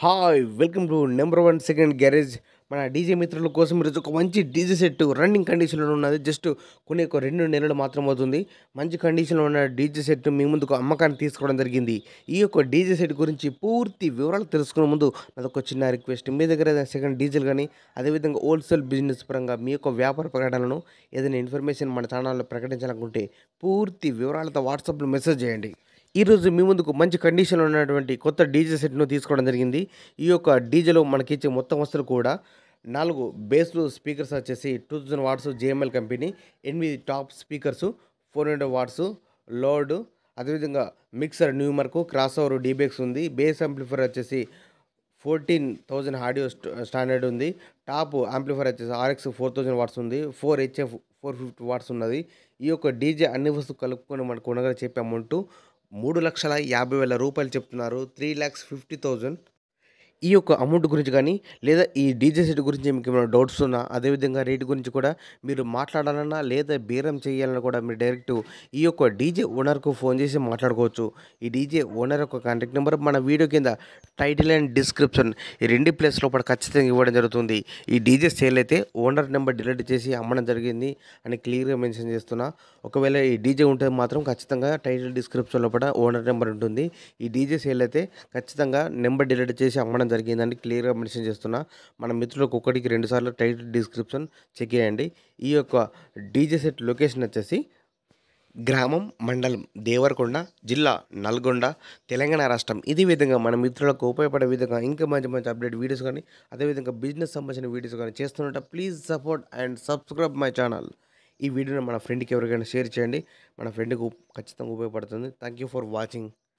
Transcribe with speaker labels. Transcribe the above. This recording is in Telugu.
Speaker 1: hi welcome to number one second garage మన డీజే మిత్రుల కోసం ఈరోజు ఒక మంచి డీజే సెట్ రన్నింగ్ కండిషన్లో ఉన్నది జస్ట్ కొన్ని ఒక రెండు నెలలు మాత్రం అవుతుంది మంచి కండిషన్లో ఉన్న డీజే సెట్ మీ ముందుకు అమ్మకాన్ని తీసుకోవడం జరిగింది ఈ యొక్క డీజే సెట్ గురించి పూర్తి వివరాలు తెలుసుకునే ముందు నాదొక చిన్న రిక్వెస్ట్ మీ దగ్గర ఏదైనా సెకండ్ డీజిల్ కానీ అదేవిధంగా హోల్సేల్ బిజినెస్ పరంగా మీ యొక్క వ్యాపార ప్రకటనలను ఏదైనా ఇన్ఫర్మేషన్ మన ఛానల్లో ప్రకటించాలనుకుంటే పూర్తి వివరాలతో వాట్సాప్లో మెసేజ్ చేయండి ఈరోజు మీ ముందుకు మంచి కండిషన్లో ఉన్నటువంటి కొత్త డీజే సెట్ను తీసుకోవడం జరిగింది ఈ యొక్క డీజేలో మనకి ఇచ్చే మొత్తం వస్తువులు కూడా నాలుగు బేస్లు స్పీకర్స్ వచ్చేసి two thousand watts JML company ఎనిమిది top speakers four hundred watts load అదేవిధంగా మిక్సర్ న్యూమర్కు క్రాస్ ఓవర్ డీబెక్స్ ఉంది బేస్ యాంప్లిఫైర్ వచ్చేసి ఫోర్టీన్ థౌజండ్ ఆడియో స్టాండర్డ్ ఉంది టాప్ యాంప్లిఫైర్ వచ్చేసి ఆర్ఎక్స్ ఫోర్ థౌజండ్ వాట్స్ ఉంది four HF four fifty watts ఉన్నది ఈ యొక్క డీజే అన్ని వస్తువు కలుపుకొని మనకు ఉండగా చెప్పే అమౌంట్ మూడు లక్షల యాభై వేల రూపాయలు చెప్తున్నారు త్రీ ల్యాక్స్ ఫిఫ్టీ థౌజండ్ ఈ యొక్క అమౌంట్ గురించి కానీ లేదా ఈ డీజే సెట్ గురించి మీకు ఏమైనా డౌట్స్ ఉన్నా అదేవిధంగా రేటు గురించి కూడా మీరు మాట్లాడాలన్నా లేదా బేరం చేయాలన్నా కూడా మీరు డైరెక్ట్ ఈ యొక్క డీజే ఓనర్కు ఫోన్ చేసి మాట్లాడుకోవచ్చు ఈ డీజే ఓనర్ యొక్క కాంటాక్ట్ నెంబర్ మన వీడియో కింద టైటిల్ అండ్ డిస్క్రిప్షన్ ఈ రెండు ప్లేస్ లోపల ఖచ్చితంగా ఇవ్వడం జరుగుతుంది ఈ డీజే సేల్ అయితే ఓనర్ నెంబర్ డిలీట్ చేసి అమ్మడం జరిగింది అని క్లియర్గా మెన్షన్ చేస్తున్నా ఒకవేళ ఈ డీజే ఉంటే మాత్రం ఖచ్చితంగా టైటిల్ డిస్క్రిప్షన్ లోపల ఓనర్ నెంబర్ ఉంటుంది ఈ డీజే సేల్ అయితే ఖచ్చితంగా నెంబర్ డిలీట్ చేసి అమ్మడం జరిగిందని క్లియర్గా మెన్షన్ చేస్తున్నా మన మిత్రులకు ఒకటికి రెండు సార్లు టైటిల్ డిస్క్రిప్షన్ చెక్ చేయండి ఈ యొక్క డీజే సెట్ లొకేషన్ వచ్చేసి గ్రామం మండలం దేవరకొండ జిల్లా నల్గొండ తెలంగాణ రాష్ట్రం ఇది విధంగా మన మిత్రులకు ఉపయోగపడే విధంగా ఇంకా మంచి మంచి అప్డేట్ వీడియోస్ కానీ అదేవిధంగా బిజినెస్ సంబంధించిన వీడియోస్ కానీ చేస్తున్నట్టు please support and subscribe my channel ఈ వీడియోని మన ఫ్రెండ్కి ఎవరికైనా షేర్ చేయండి మన ఫ్రెండ్కి ఖచ్చితంగా ఉపయోగపడుతుంది థ్యాంక్ యూ ఫర్ వాచింగ్